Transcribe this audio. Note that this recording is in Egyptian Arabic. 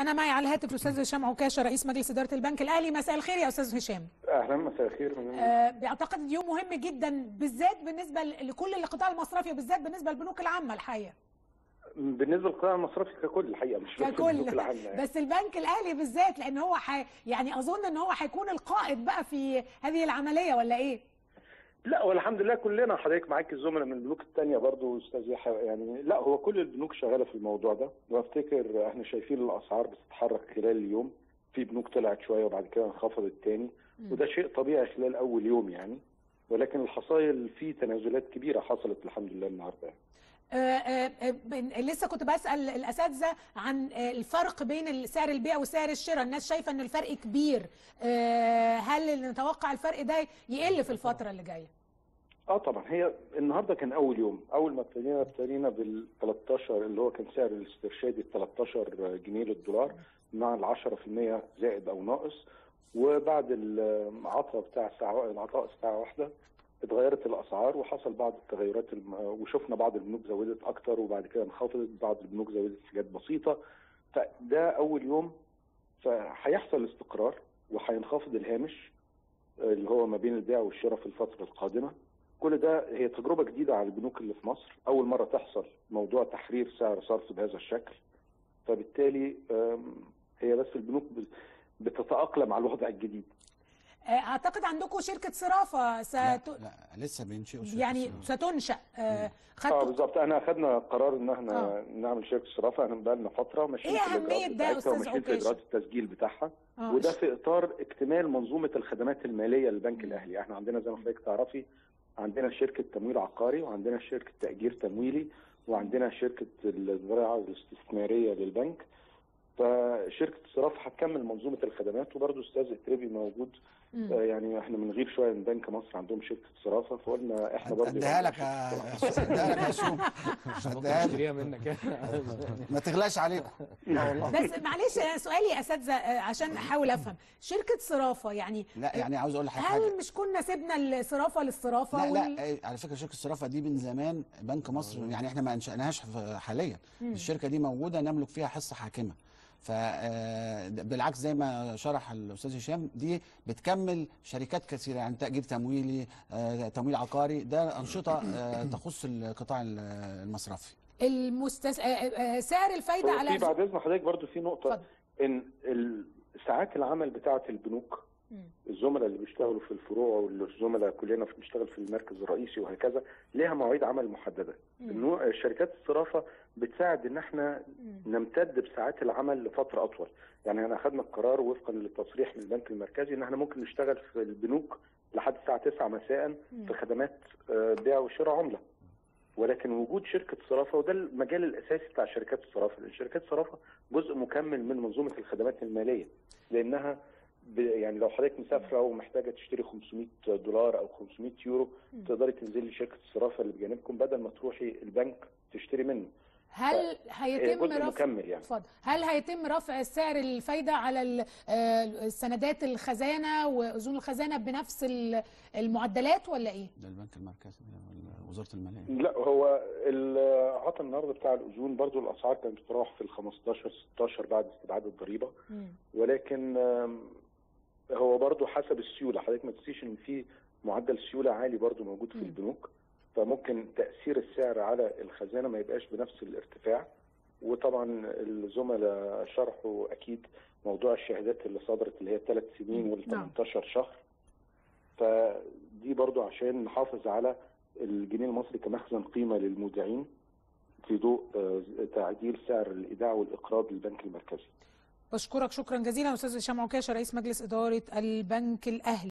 انا معي على الهاتف الاستاذ هشام عكاشه رئيس مجلس اداره البنك الاهلي مساء الخير يا استاذ هشام اهلا مساء الخير آه بعتقد يوم مهم جدا بالذات بالنسبه لكل القطاع المصرفي وبالذات بالنسبه للبنوك العامه الحقيقه بالنسبه للقطاع المصرفي ككل الحقيقه مش بس ككل البنوك العامة يعني. بس البنك الاهلي بالذات لان هو حي... يعني اظن ان هو هيكون القائد بقى في هذه العمليه ولا ايه لا والحمد لله كلنا حضرتك معاك الزملاء من البنوك الثانيه برضو استاذ يحيى يعني لا هو كل البنوك شغاله في الموضوع ده وافتكر احنا شايفين الاسعار بتتحرك خلال اليوم في بنوك طلعت شويه وبعد كده انخفضت تاني وده شيء طبيعي خلال اول يوم يعني ولكن الحصايل في تنازلات كبيره حصلت الحمد لله النهارده يعني. آه، آه، آه، لسه كنت بسال الاساتذه عن الفرق بين سعر البيع وسعر الشراء الناس شايفه ان الفرق كبير هل نتوقع الفرق ده يقل في الفتره اللي جايه اه طبعا هي النهارده كان اول يوم اول ما ابتدينا ابتدينا بال 13 اللي هو كان سعر الاسترشادي ال 13 جنيه للدولار مع ال 10% زائد او ناقص وبعد العطاء بتاع الساعه العطاء الساعه واحدة اتغيرت الاسعار وحصل بعض التغيرات الم... وشفنا بعض البنوك زودت اكتر وبعد كده انخفضت بعض البنوك زودت حاجات بسيطه فده اول يوم فهيحصل استقرار وهينخفض الهامش اللي هو ما بين البيع والشراء في الفتره القادمه كل ده هي تجربه جديده على البنوك اللي في مصر اول مره تحصل موضوع تحرير سعر صرف بهذا الشكل فبالتالي هي بس البنوك بتتاقلم على الوضع الجديد اعتقد عندكم شركه صرافه ست... لا, لا لسه بينشئوا يعني ستنشا اه, آه بالظبط انا اخذنا قرار ان احنا آه. نعمل شركه صرافه احنا بقى لنا فتره ماشيين ايه اهميه ده يا استاذ عكاشه؟ في اجراءات التسجيل بتاعها آه. وده في اطار اكتمال منظومه الخدمات الماليه للبنك الاهلي احنا عندنا زي ما حضرتك تعرفي عندنا شركه تمويل عقاري وعندنا شركه تاجير تمويلي وعندنا شركه الزراعه الاستثماريه للبنك فشركه الصرافه هتكمل منظومه الخدمات وبرضه استاذ اتربي موجود آه يعني احنا بنغير شويه من بنك مصر عندهم شركه صرافه فقلنا احنا برضه اديها لك اديها لك يا شوم اديها منك ما تغلاش عليكم بس معلش سؤالي يا اساتذه عشان احاول افهم شركه صرافه يعني لا يعني عاوز اقول لحضرتك هل مش كنا سيبنا الصرافه للصرافه لا وال... لا على فكره شركه الصرافه دي من زمان بنك مصر يعني احنا ما انشاناهاش حاليا الشركه دي موجوده نملك فيها حصه حاكمه فبالعكس زي ما شرح الاستاذ هشام دي بتكمل شركات كثيره يعني تاجير تمويلي تمويل عقاري ده انشطه تخص القطاع المصرفي المستس... سعر الفايده على في بعد اذن حضرتك برضو في نقطه فضل. ان ساعات العمل بتاعه البنوك الزملاء اللي بيشتغلوا في الفروع والزملاء كلنا بنشتغل في المركز الرئيسي وهكذا ليها مواعيد عمل محدده انه شركات الصرافه بتساعد ان احنا نمتد بساعات العمل لفتره اطول يعني احنا اخذنا القرار وفقا للتصريح من البنك المركزي ان احنا ممكن نشتغل في البنوك لحد الساعه 9 مساء في خدمات بيع وشراء عمله ولكن وجود شركه صرافه وده المجال الاساسي بتاع شركات الصرافه لان شركات الصرافه جزء مكمل من منظومه الخدمات الماليه لانها يعني لو حضرتك مسافره ومحتاجه تشتري 500 دولار او 500 يورو م. تقدري تنزلي شركه الصرافه اللي بجانبكم بدل ما تروحي البنك تشتري منه هل هيتم رفع مكمل يعني. اتفضل هل هيتم رفع سعر الفايده على السندات الخزانه واذون الخزانه بنفس المعدلات ولا ايه؟ ده البنك المركزي ولا وزاره الماليه؟ لا هو العطا النهارده بتاع الاذون برضو الاسعار كانت بتروح في ال 15 16 بعد استبعاد الضريبه ولكن هو برضو حسب السيوله حضرتك ما تنسيش ان في معدل سيوله عالي برضو موجود في م. البنوك فممكن تاثير السعر على الخزانه ما يبقاش بنفس الارتفاع وطبعا الزملاء شرحوا اكيد موضوع الشهادات اللي صدرت اللي هي الثلاث سنين وال 18 شهر فدي برضو عشان نحافظ على الجنيه المصري كمخزن قيمه للمودعين في ضوء تعديل سعر الايداع والاقراض للبنك المركزي بشكرك شكرا جزيلا استاذ هشام عكاشه رئيس مجلس اداره البنك الاهلي